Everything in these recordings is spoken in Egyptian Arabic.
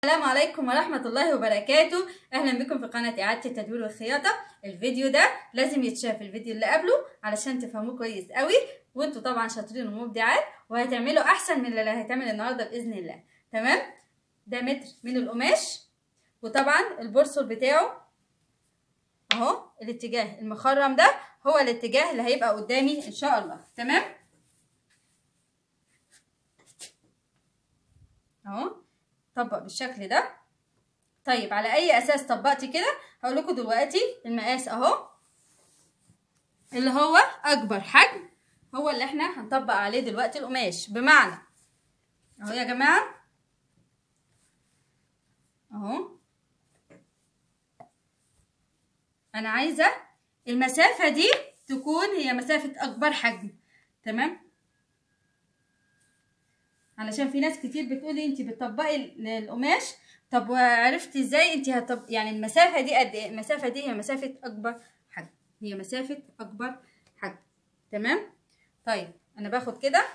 السلام عليكم ورحمة الله وبركاته أهلا بكم في قناة إعادة التدوير والخياطة الفيديو ده لازم يتشاف الفيديو اللي قبله علشان تفهموه كويس قوي وانتوا طبعا شاطرين ومبدعات وهتعملوا أحسن من اللي هيتعمل النهاردة بإذن الله تمام ده متر من القماش وطبعا البورصل بتاعه اهو الاتجاه المخرم ده هو الاتجاه اللي هيبقى قدامي ان شاء الله تمام اهو طبق بالشكل ده طيب على اي اساس طبقتي كده هقول لكم دلوقتي المقاس اهو اللي هو اكبر حجم هو اللي احنا هنطبق عليه دلوقتي القماش بمعنى اهو يا جماعه اهو انا عايزه المسافه دي تكون هي مسافه اكبر حجم تمام علشان في ناس كتير بتقولي انت بتطبقي القماش طب وعرفتي ازاي انت هتطب يعني المسافه دي قد ايه المسافه دي هي مسافه اكبر حجم هي مسافه اكبر حجم تمام طيب انا باخد كده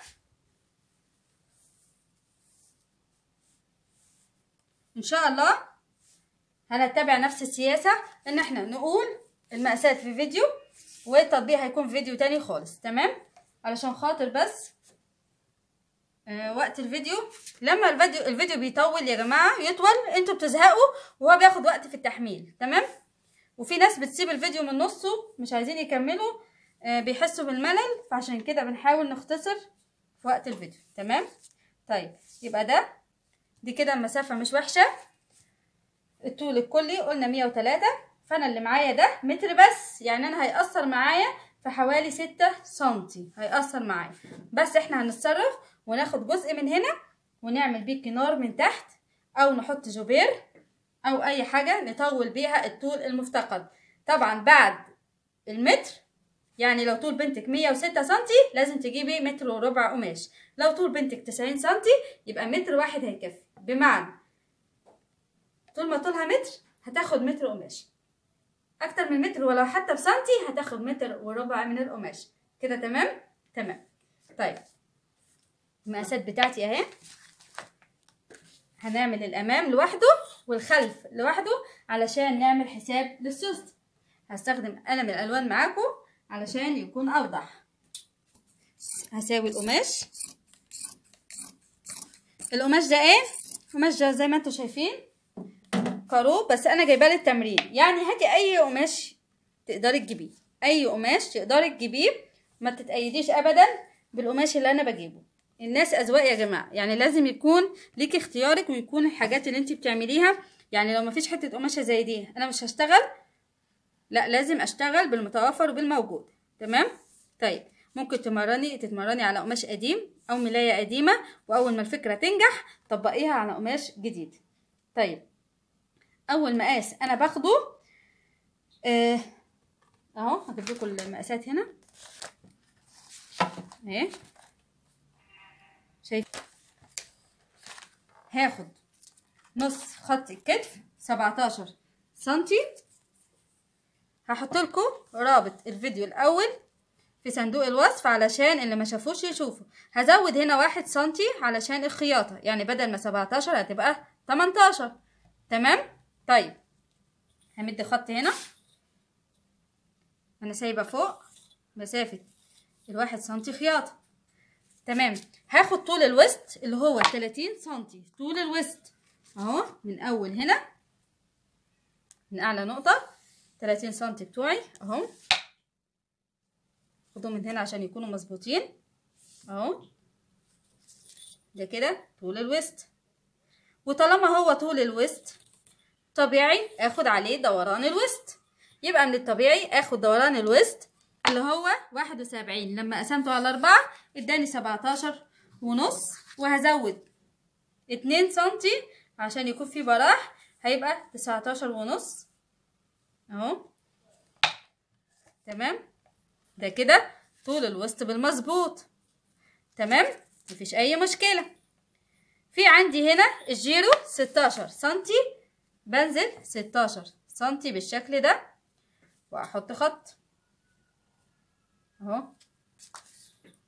ان شاء الله هنتبع نفس السياسة ان احنا نقول المقاسات في فيديو والتطبيق هيكون في فيديو تاني خالص تمام علشان خاطر بس آه وقت الفيديو لما الفيديو الفيديو بيطول يا جماعة يطول انتوا بتزهقوا وهو بياخد وقت في التحميل تمام وفي ناس بتسيب الفيديو من نصه مش عايزين يكملوا آه بيحسوا بالملل فعشان كده بنحاول نختصر في وقت الفيديو تمام طيب يبقى ده دي كده المسافة مش وحشة الطول الكلي قلنا مية وتلاتة فانا اللي معايا ده متر بس يعني انا هيأثر معايا في حوالي ستة سنتي هيأثر معايا بس احنا هنتصرف وناخد جزء من هنا ونعمل بيه كنار من تحت او نحط جوبير او اي حاجة نطول بيها الطول المفتقد طبعا بعد المتر يعني لو طول بنتك مية وستة سنتي لازم تجيبي متر وربع قماش لو طول بنتك تسعين سنتي يبقى متر واحد هيكفي بمعنى طول ما طولها متر هتاخد متر قماش اكتر من متر ولو حتى بسنتي هتاخد متر وربع من القماش كده تمام تمام طيب المقاسات بتاعتي اهي هنعمل الامام لوحده والخلف لوحده علشان نعمل حساب للسوست هستخدم قلم الالوان معاكم علشان يكون اوضح هساوي القماش القماش ده ايه القماش ده زي ما انتم شايفين كارو بس انا جايباه للتمرين يعني هاتي اي قماش تقدري تجيبيه اي قماش تقدري تجيبيه ما تتأيديش ابدا بالقماش اللي انا بجيبه الناس اذواق يا جماعه يعني لازم يكون ليكي اختيارك ويكون الحاجات اللي انت بتعمليها يعني لو مفيش حته قماشه زي دي انا مش هشتغل لا لازم اشتغل بالمتوفر وبالموجود تمام طيب ممكن تمرني تتمرني على قماش قديم او ملايه قديمه واول ما الفكره تنجح طبقيها على قماش جديد طيب اول مقاس انا باخده آه اهو هجيب لكم المقاسات هنا اهي شايف هاخد نص خط الكتف 17 سنتي هحط لكم رابط الفيديو الاول في صندوق الوصف علشان اللي ما شافوش يشوفوا هزود هنا واحد سنتي علشان الخياطة يعني بدل ما 17 هتبقى 18 تمام طيب همد خط هنا انا سايبه فوق مسافه الواحد سنتي خياطه تمام هاخد طول الوسط اللي هو 30 سنتي طول الوسط اهو من اول هنا من اعلى نقطه 30 سنتي بتوعي اهو خدهم من هنا عشان يكونوا مظبوطين اهو ده كده طول الوسط وطالما هو طول الوسط طبيعي اخد عليه دوران الوسط يبقى من الطبيعي اخد دوران الوسط اللي هو واحد وسبعين لما قسمته على اربعة اداني سبعتاشر ونص وهزود اتنين سنتي عشان يكون في براح هيبقى تسعتاشر ونص اهو تمام ده كده طول الوسط بالمظبوط تمام مفيش اي مشكلة في عندي هنا الجيرو ستاشر سنتي بنزل ستاشر سنتي بالشكل ده واحط خط اهو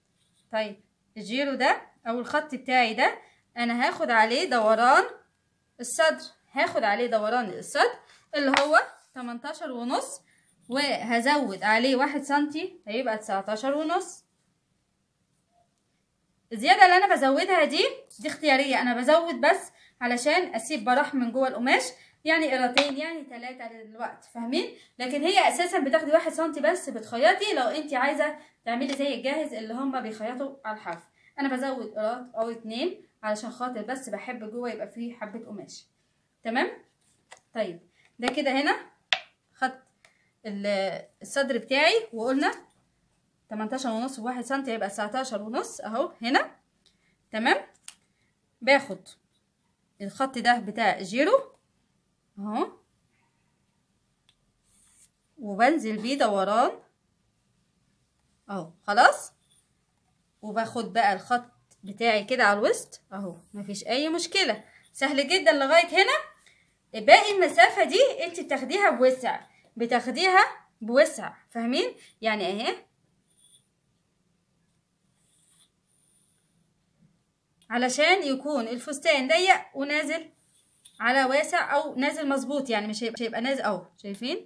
طيب الجيرو ده او الخط بتاعي ده انا هاخد عليه دوران الصدر هاخد عليه دوران الصدر اللي هو 18 ونص وهزود عليه واحد سنتي هيبقى 19 ونص الزيادة اللي انا بزودها دي دي اختيارية انا بزود بس علشان اسيب براح من جوه القماش يعني قيرتين يعني ثلاثة للوقت فاهمين لكن هي اساسا بتاخدي واحد سنتي بس بتخيطي لو انت عايزة تعملي زي الجاهز اللي هما بيخيطوا على الحرف انا بزود قيراط او اتنين علشان خاطر بس بحب جوه يبقى فيه حبة قماش تمام طيب ده كده هنا خدت الصدر بتاعي وقلنا 18 ونص وواحد سنتي هيبقى 19 ونص اهو هنا تمام باخد الخط ده بتاع جيرو اهو وبنزل بيه دوران اهو خلاص وباخد بقى الخط بتاعي كده على الوسط اهو مفيش اي مشكله سهل جدا لغايه هنا باقي المسافه دي انت بتاخديها بوسع بتاخديها بوسع فاهمين يعني اهي علشان يكون الفستان ضيق ونازل على واسع او نازل مظبوط يعني مش هيبقى, هيبقى نازل اهو شايفين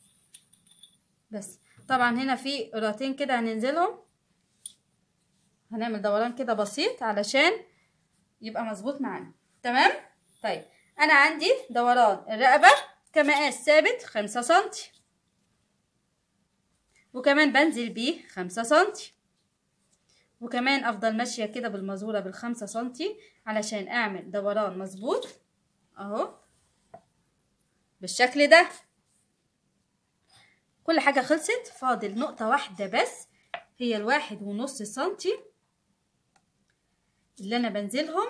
بس طبعا هنا في قراتين كده هننزلهم هنعمل دوران كده بسيط علشان يبقى مظبوط معانا تمام طيب انا عندي دوران الرقبه كمقاس ثابت خمسة سنتي وكمان بنزل بيه خمسة سنتي وكمان افضل ماشيه كده بالمزوره بالخمسة سنتي علشان اعمل دوران مظبوط اهو بالشكل ده كل حاجه خلصت فاضل نقطه واحده بس هي الواحد ونص سنتي اللي انا بنزلهم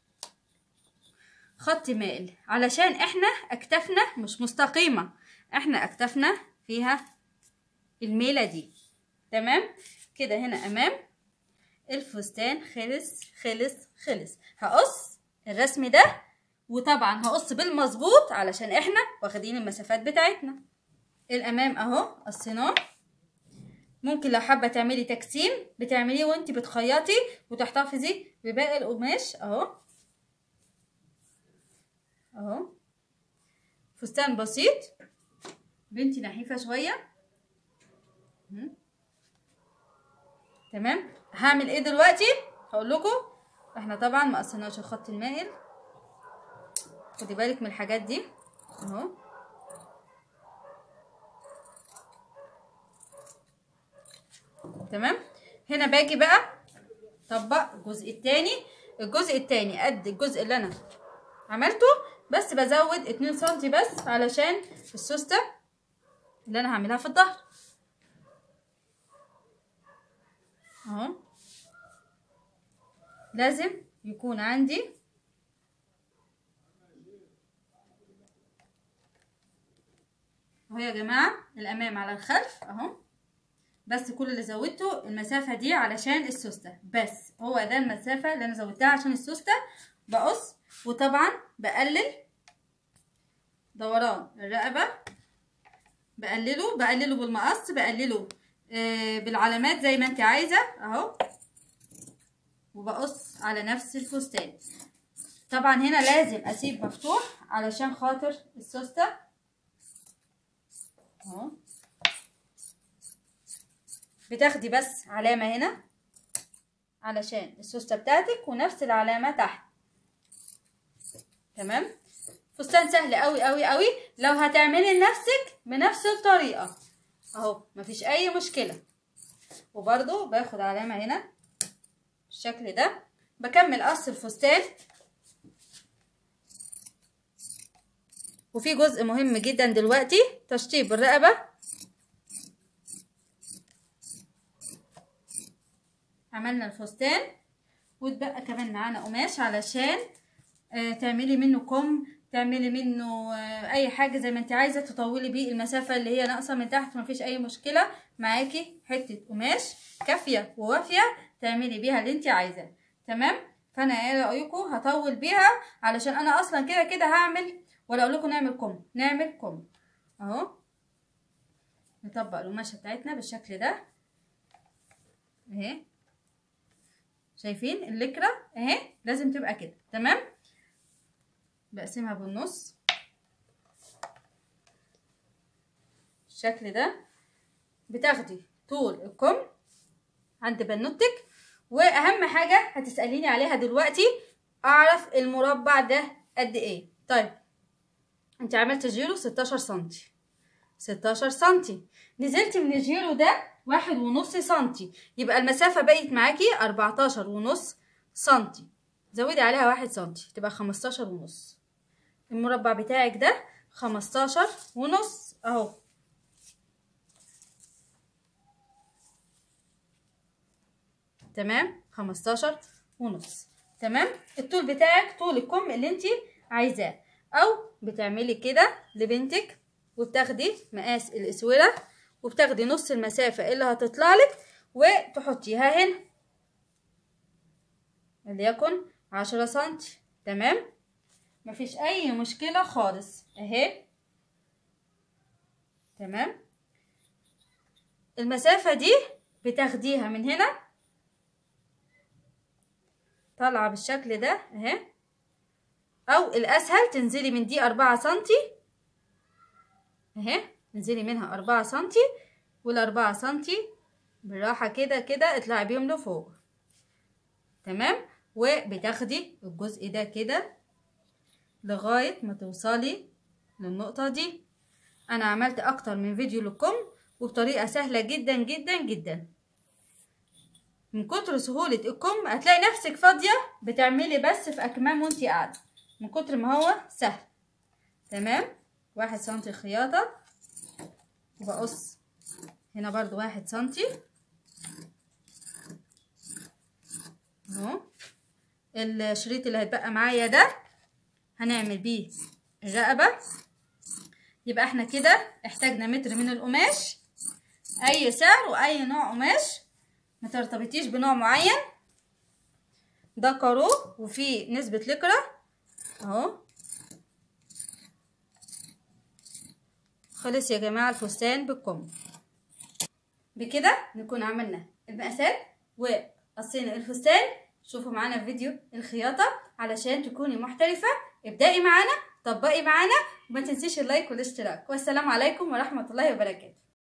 خط مائل علشان احنا اكتافنا مش مستقيمة احنا اكتافنا فيها الميلة دي تمام كده هنا امام الفستان خلص خلص خلص هقص الرسم ده وطبعا هقص بالمظبوط علشان احنا واخدين المسافات بتاعتنا الامام اهو قصيناه ممكن لو حابه تعملي تجسيم بتعمليه وانت بتخيطي وتحتفظي بباقي القماش اهو اهو فستان بسيط بنتي نحيفه شويه تمام هعمل ايه دلوقتي هقول لكم احنا طبعا ما قصيناش الخط المائل خدي بالك من الحاجات دي اهو تمام هنا باجي بقى طبق الجزء التاني الجزء التاني قد الجزء اللي انا عملته بس بزود اتنين سنتي بس علشان السوستة اللي انا هعملها في الظهر اهو لازم يكون عندي اهو يا جماعة الامام على الخلف اهو بس كل اللي زودته المسافة دي علشان السوستة بس هو ده المسافة اللي انا زودتها عشان السوستة بقص وطبعا بقلل دوران الرقبة بقلله بقلله بالمقص بقلله آه بالعلامات زي ما انت عايزة اهو وبقص على نفس الفستان طبعا هنا لازم اسيب مفتوح علشان خاطر السوستة اهو بتاخدي بس علامة هنا علشان السوستة بتاعتك ونفس العلامة تحت تمام فستان سهل قوي قوي قوي لو هتعملي لنفسك بنفس الطريقة اهو مفيش اي مشكلة وبرضو باخد علامة هنا بالشكل ده بكمل قص الفستان وفي جزء مهم جدا دلوقتي تشطيب الرقبة عملنا الفستان واتبقى كمان معانا قماش علشان آه تعملي منه كم تعملي منه آه اي حاجه زي ما انت عايزه تطولي بيه المسافه اللي هي ناقصه من تحت مفيش اي مشكله معاكي حته قماش كافيه ووافيه تعملي بيها اللي انت عايزاه تمام فانا ايه رايكم هطول بيها علشان انا اصلا كده كده هعمل ولا اقول لكم نعمل كم نعمل كم اهو نطبق القماشه بتاعتنا بالشكل ده اهي شايفين اللكرة اهي لازم تبقى كده تمام بقسمها بالنص الشكل ده بتاخدي طول الكم عند بنوتك واهم حاجه هتساليني عليها دلوقتي اعرف المربع ده قد ايه طيب انت عملت جيرو 16 سنتي 16 سنتي نزلت من الجيرو ده واحد ونص سنتي يبقى المسافة بقت معاكي 14 ونص سنتي زودي عليها واحد سنتي تبقى 15 ونص المربع بتاعك ده 15 ونص اهو تمام 15 ونص تمام الطول بتاعك طول الكم اللي انت عايزاه او بتعملي كده لبنتك وبتاخدي مقاس الاسوره وبتاخدي نص المسافه اللي هتطلع لك وتحطيها هنا وليكن عشرة سنتي تمام مفيش اي مشكله خالص اهي تمام المسافه دي بتاخديها من هنا طالعه بالشكل ده اهي او الاسهل تنزلي من دي أربعة سنتي اهي انزلي منها أربعة سنتي والأربعة سنتي بالراحة كده كده اطلعي بيهم لفوق تمام وبتاخدي الجزء ده كده لغاية ما توصلي للنقطة دي أنا عملت أكتر من فيديو لكم وبطريقة سهلة جدا جدا جدا من كتر سهولة الكم هتلاقي نفسك فاضية بتعملي بس في أكمام وانتي قاعدة من كتر ما هو سهل تمام واحد سنتي خياطة وبقص هنا برضو واحد سنتي اهو الشريط اللي هيتبقى معايا ده هنعمل بيه الرقبة يبقى احنا كده احتاجنا متر من القماش اي سعر واي نوع قماش ما ترتبطيش بنوع معين ده كارو وفيه نسبة لكرة اهو خلص يا جماعة الفستان بالكم بكده نكون عملنا المقاسات وقصينا الفستان شوفوا معانا في فيديو الخياطة علشان تكوني محترفة ابدأي معانا طبقي معانا وما تنسيش اللايك والاشتراك والسلام عليكم ورحمة الله وبركاته